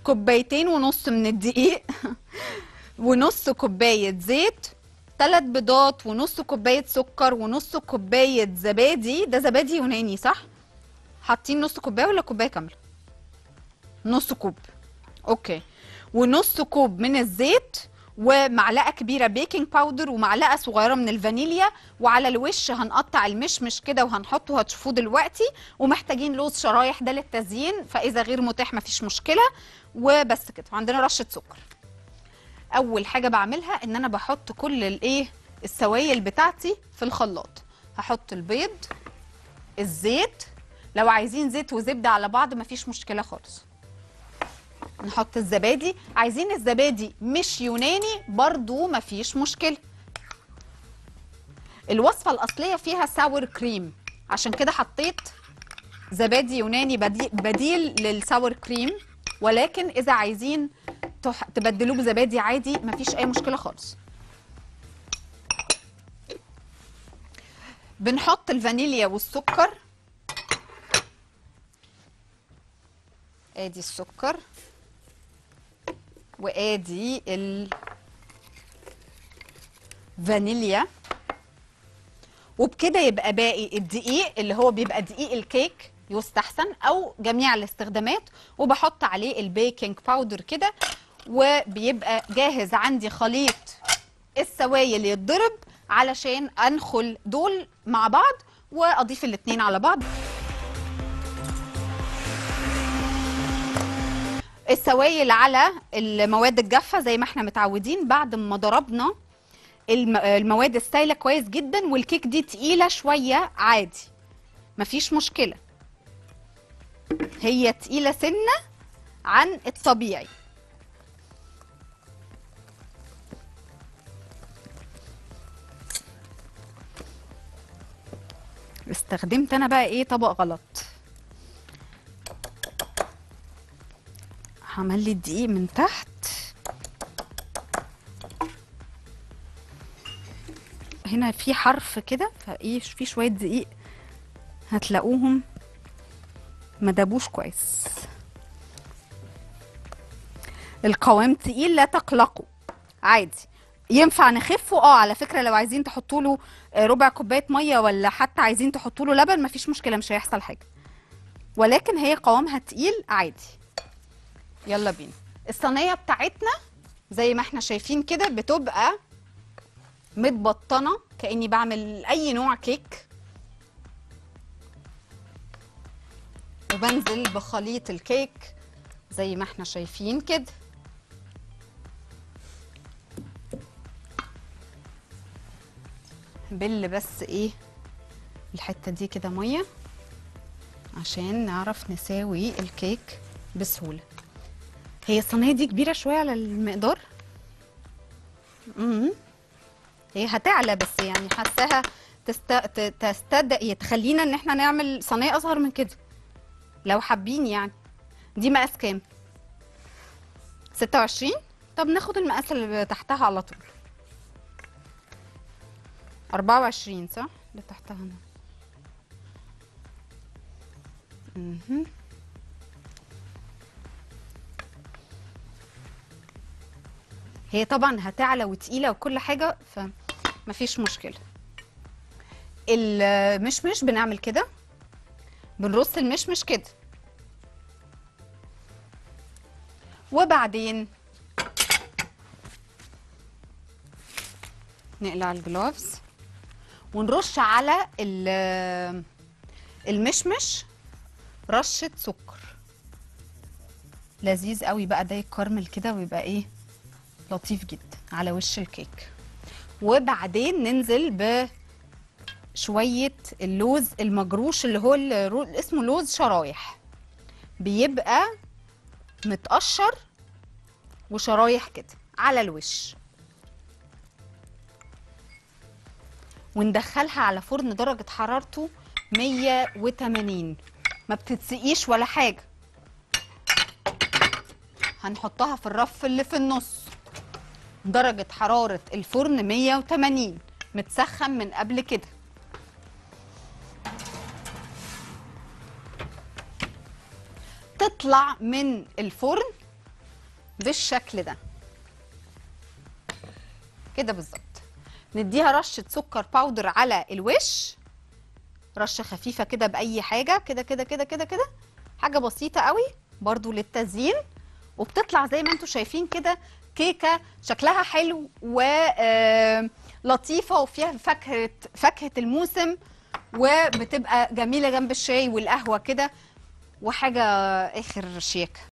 كوبايتين ونص من الدقيق ونص كوبايه زيت ثلاث بيضات ونص كوبايه سكر ونص كوبايه زبادي ده زبادي يوناني صح حاطين نص كوبايه ولا كوبايه كامله نص كوب اوكي ونص كوب من الزيت ومعلقه كبيره بيكنج باودر ومعلقه صغيره من الفانيليا وعلى الوش هنقطع المشمش كده وهنحطه هتشوفوه دلوقتي ومحتاجين لوز شرايح ده للتزيين فاذا غير متاح مفيش مشكله وبس كده وعندنا رشه سكر اول حاجه بعملها ان انا بحط كل الايه السوائل بتاعتي في الخلاط هحط البيض الزيت لو عايزين زيت وزبده على بعض مفيش مشكله خالص نحط الزبادي عايزين الزبادي مش يوناني برضو مفيش مشكله الوصفه الاصليه فيها ساور كريم عشان كده حطيت زبادي يوناني بدي- بديل للساور كريم ولكن اذا عايزين تح- تبدلوه بزبادي عادي مفيش اي مشكله خالص بنحط الفانيليا والسكر ادي السكر وادي الفانيليا وبكده يبقى باقي الدقيق اللي هو بيبقى دقيق الكيك يستحسن او جميع الاستخدامات وبحط عليه البيكنج باودر كده وبيبقى جاهز عندي خليط السوائل يتضرب علشان انخل دول مع بعض واضيف الاتنين على بعض السوائل على المواد الجافه زي ما احنا متعودين بعد ما ضربنا الم- المواد السايله كويس جدا والكيك دي تقيله شويه عادي مفيش مشكله هي تقيله سنه عن الطبيعي استخدمت انا بقى ايه طبق غلط هعمل لي الدقيق من تحت هنا في حرف كده فايه في شويه دقيق هتلاقوهم ما دابوش كويس القوام تقيل لا تقلقوا عادي ينفع نخفه اه على فكره لو عايزين تحطوا له آه، ربع كوبايه ميه ولا حتى عايزين تحطوا له لبن مفيش مشكله مش هيحصل حاجه ولكن هي قوامها تقيل عادي يلا بينا الصينيه بتاعتنا زي ما احنا شايفين كده بتبقى متبطنه كاني بعمل اي نوع كيك وبنزل بخليط الكيك زي ما احنا شايفين كده بل بس ايه الحته دي كده ميه عشان نعرف نساوي الكيك بسهوله هي الصينيه دي كبيره شويه على المقدار امم هي هتعلى بس يعني حاساها تست... ت- تستدعي تخلينا ان احنا نعمل صينيه اصغر من كده لو حابين يعني دي مقاس كام 26 طب ناخد المقاس اللي تحتها على طول 24 صح اللي تحتها هنا مهم. هي طبعا هتعلى وتقيله وكل حاجه فمفيش مشكله المشمش بنعمل كده بنرص المشمش كده وبعدين نقلع الجلوفز ونرش على ال- المشمش رشة سكر لذيذ قوي بقى ده يكرمل كده ويبقى ايه لطيف جدا على وش الكيك وبعدين ننزل بشوية اللوز المجروش اللي هو الرو- اسمه لوز شرايح بيبقى متقشر وشرايح كده على الوش وندخلها على فرن درجة حرارته 180 ما بتتسقيش ولا حاجة هنحطها في الرف اللي في النص درجة حرارة الفرن 180 متسخن من قبل كده تطلع من الفرن بالشكل ده كده بالظبط نديها رشه سكر باودر على الوش رشه خفيفه كده باي حاجه كده كده كده كده كده حاجه بسيطه قوي برضو للتزيين وبتطلع زي ما انتم شايفين كده كيكه شكلها حلو ولطيفه وفيها فاكهه فاكهه الموسم وبتبقى جميله جنب الشاي والقهوه كده وحاجه اخر شياكه